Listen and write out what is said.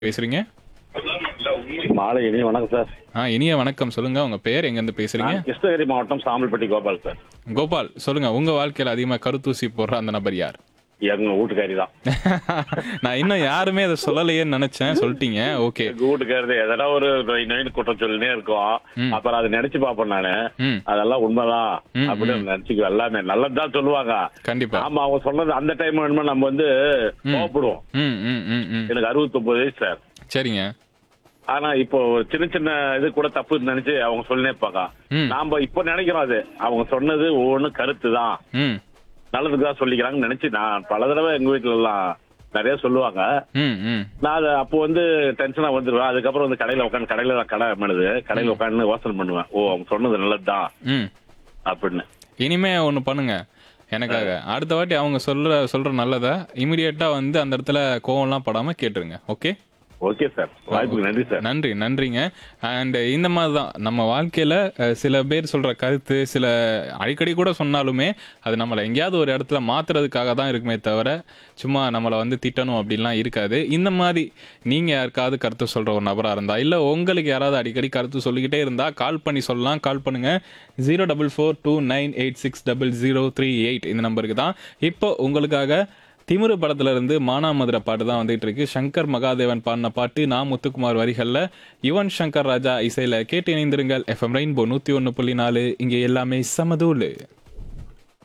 பேசுறீங்க மாலை இனி வணக்கம் சார் ஆ இனிய வணக்கம் சொல்லுங்க உங்க பேர் எங்க இருந்து பேசுறீங்க நான் கிருஷ்ணகிரி மாவட்டம் சாம்பல்பட்டி கோபால் சார் கோபால் சொல்லுங்க உங்க வாழ்க்கையில அதிகமா கருத்தூசி போடுற அந்த நபர் யார் எங்க வீட்டுக்காரி தான் நான் இன்னும் யாருமே அதை சொல்லலையேன்னு நினைச்சேன் சொல்லிட்டீங்க ஓகே எங்க வீட்டுக்காரது எதனா ஒரு நொய் நொய்னு குற்றம் சொல்லினே இருக்கும் அப்புறம் அதை நினைச்சு பார்ப்பேன் நானு ம் அதெல்லாம் உண்மைதான் அப்படின்னு நினைச்சுக்குவேன் எல்லாமே நல்லதுதான் சொல்லுவாங்க கண்டிப்பா ஆமா அவங்க சொன்னது அந்த டைம் வேணுமா நம்ம வந்து கோவப்படுவோம் ம் ம் ம் ம் எனக்கு அறுபத்தொன்பது வயசு சார் சரிங்க ஆனா இப்போ ஒரு சின்ன சின்ன இது கூட தப்பு நினைச்சு அவங்க சொல்லினே இருப்பாங்க ம். நாம இப்ப நினைக்கிறோம் அது அவங்க சொன்னது ஒவ்வொன்றும் கருத்து தான் ம் நல்லதுக்கு தான் சொல்லிக்கிறாங்கன்னு நினைச்சு நான் பல தடவை எங்க வீட்டுல எல்லாம் நிறைய சொல்லுவாங்க ம் ம் நான் அதை அப்போ வந்து டென்ஷனா வந்துருவேன் அதுக்கப்புறம் வந்து கடையில உட்காந்து கடையில தான் கடை பண்ணுது கடையில உட்காந்து யோசனை பண்ணுவேன் ஓ அவங்க சொன்னது நல்லதுதான் ம் அப்படின்னு இனிமே ஒன்று பண்ணுங்க எனக்காக அடுத்த வாட்டி அவங்க சொல்ற சொல்ற நல்லதை இமிடியேட்டா வந்து அந்த இடத்துல கோவம்லாம் படாம கேட்டுருங்க ஓகே ஓகே சார் வாய்ப்புக்கு நன்றி சார் நன்றி நன்றிங்க அண்ட் இந்த மாதிரி தான் நம்ம வாழ்க்கையில அஹ், சில பேர் சொல்ற கருத்து சில அடிக்கடி கூட சொன்னாலுமே அது நம்மளை எங்கேயாவது ஒரு இடத்துல மாத்துறதுக்காக தான் இருக்குமே தவிர சும்மா நம்மளை வந்து திட்டணும் அப்படின்லாம் இருக்காது இந்த மாதிரி நீங்க யாருக்காவது கருத்து சொல்ற ஒரு நபரா இருந்தா இல்ல உங்களுக்கு யாராவது அடிக்கடி கருத்து சொல்லிக்கிட்டே இருந்தா கால் பண்ணி சொல்லலாம் கால் பண்ணுங்க zero double four two nine eight six double zero three eight இந்த நம்பருக்கு தான் இப்போ உங்களுக்காக திமிரு படத்துல இருந்து மானாமதுரை பாட்டு தான் வந்துட்டு இருக்கு சங்கர் மகாதேவன் பாடின பாட்டு நான் முத்துக்குமார் வரிகள்ல யுவன் சங்கர் ராஜா இசையில கேட்டு இணைந்திருங்கள் எஃப்எம் ரெயின்போ நூத்தி ஒன்னு புள்ளி நாலு இங்க எல்லாமே சமதூளு